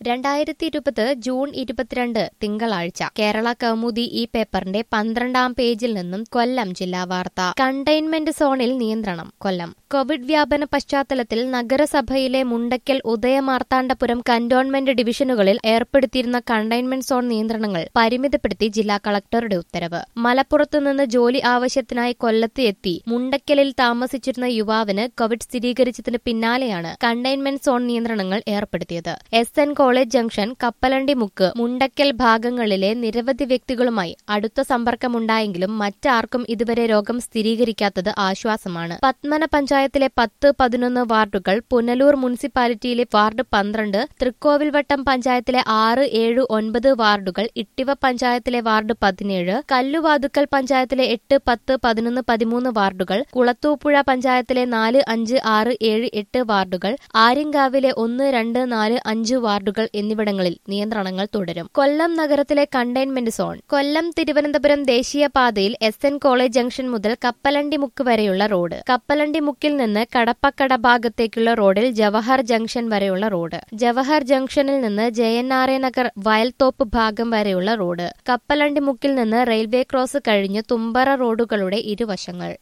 രണ്ടായിരത്തി ഇരുപത് ജൂൺ ഇരുപത്തിരണ്ട് തിങ്കളാഴ്ച കേരള കൗമുദി ഈ പേപ്പറിന്റെ പന്ത്രണ്ടാം പേജിൽ നിന്നും കൊല്ലം ജില്ലാ വാർത്ത കണ്ടെയ്ൻമെന്റ് സോണിൽ നിയന്ത്രണം കൊല്ലം കോവിഡ് വ്യാപന പശ്ചാത്തലത്തിൽ നഗരസഭയിലെ മുണ്ടക്കൽ ഉദയമാർത്താണ്ഡപുരം കന്റോൺമെന്റ് ഡിവിഷനുകളിൽ ഏർപ്പെടുത്തിയിരുന്ന കണ്ടെയ്ൻമെന്റ് സോൺ നിയന്ത്രണങ്ങൾ പരിമിതപ്പെടുത്തി ജില്ലാ കളക്ടറുടെ ഉത്തരവ് മലപ്പുറത്തു നിന്ന് ജോലി ആവശ്യത്തിനായി കൊല്ലത്ത് എത്തി മുണ്ടക്കലിൽ താമസിച്ചിരുന്ന യുവാവിന് കോവിഡ് സ്ഥിരീകരിച്ചതിന് പിന്നാലെയാണ് കണ്ടെയ്ൻമെന്റ് സോൺ നിയന്ത്രണങ്ങൾ ഏർപ്പെടുത്തിയത് എസ് എൻ കോളേജ് ജംഗ്ഷൻ കപ്പലണ്ടി മുക്ക് മുണ്ടക്കൽ ഭാഗങ്ങളിലെ നിരവധി വ്യക്തികളുമായി അടുത്ത സമ്പർക്കമുണ്ടായെങ്കിലും മറ്റാർക്കും ഇതുവരെ രോഗം സ്ഥിരീകരിക്കാത്തത് ആശ്വാസമാണ് പത്മന പഞ്ചായത്തിലെ പത്ത് പതിനൊന്ന് വാർഡുകൾ പുനലൂർ മുനിസിപ്പാലിറ്റിയിലെ വാർഡ് പന്ത്രണ്ട് തൃക്കോവിൽവട്ടം പഞ്ചായത്തിലെ ആറ് ഏഴ് ഒൻപത് വാർഡുകൾ ഇട്ടിവ പഞ്ചായത്തിലെ വാർഡ് പതിനേഴ് കല്ലുവാതുക്കൽ പഞ്ചായത്തിലെ എട്ട് പത്ത് പതിനൊന്ന് പതിമൂന്ന് വാർഡുകൾ കുളത്തൂപ്പുഴ പഞ്ചായത്തിലെ നാല് അഞ്ച് ആറ് ഏഴ് എട്ട് വാർഡുകൾ ആര്യങ്കാവിലെ ഒന്ന് രണ്ട് നാല് അഞ്ച് വാർഡുകൾ എന്നിവിടങ്ങളിൽ നിയന്ത്രണങ്ങൾ തുടരും കൊല്ലം നഗരത്തിലെ കണ്ടെയ്ൻമെന്റ് സോൺ കൊല്ലം തിരുവനന്തപുരം ദേശീയപാതയിൽ എസ് എൻ കോളേജ് ജംഗ്ഷൻ മുതൽ കപ്പലണ്ടി മുക്ക് വരെയുള്ള റോഡ് കപ്പലണ്ടി മുക്കിൽ നിന്ന് കടപ്പക്കട ഭാഗത്തേക്കുള്ള റോഡിൽ ജവഹർ ജംഗ്ഷൻ വരെയുള്ള റോഡ് ജവഹർ ജംഗ്ഷനിൽ നിന്ന് ജയനാറെ നഗർ വയൽത്തോപ്പ് ഭാഗം വരെയുള്ള റോഡ് കപ്പലണ്ടി മുക്കിൽ നിന്ന് റെയിൽവേ ക്രോസ് കഴിഞ്ഞ് തുമ്പറ റോഡുകളുടെ ഇരുവശങ്ങൾ